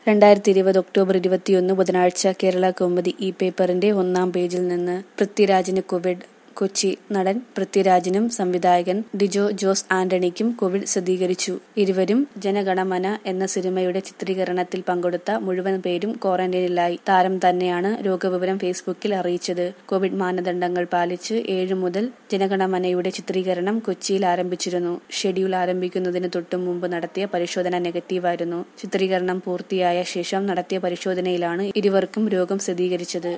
രണ്ടായിരത്തി ഇരുപത് ഒക്ടോബർ ഇരുപത്തിയൊന്ന് ബുധനാഴ്ച കേരള കൗമുദി ഈ പേപ്പറിന്റെ ഒന്നാം പേജിൽ നിന്ന് പൃഥ്വിരാജിന് കോവിഡ് കൊച്ചി നടൻ പൃഥ്വിരാജിനും സംവിധായകൻ ഡിജോ ജോസ് ആന്റണിക്കും കോവിഡ് സ്ഥിരീകരിച്ചു ഇരുവരും ജനഗണമന എന്ന സിനിമയുടെ ചിത്രീകരണത്തിൽ പങ്കെടുത്ത മുഴുവൻ പേരും ക്വാറന്റൈനിലായി താരം തന്നെയാണ് രോഗവിവരം ഫേസ്ബുക്കിൽ അറിയിച്ചത് കോവിഡ് മാനദണ്ഡങ്ങൾ പാലിച്ച് ഏഴു മുതൽ ജനഗണമനയുടെ ചിത്രീകരണം കൊച്ചിയിൽ ആരംഭിച്ചിരുന്നു ഷെഡ്യൂൾ ആരംഭിക്കുന്നതിന് തൊട്ടു മുമ്പ് നടത്തിയ പരിശോധന നെഗറ്റീവായിരുന്നു ചിത്രീകരണം പൂർത്തിയായ ശേഷം നടത്തിയ പരിശോധനയിലാണ് ഇരുവർക്കും രോഗം സ്ഥിരീകരിച്ചത്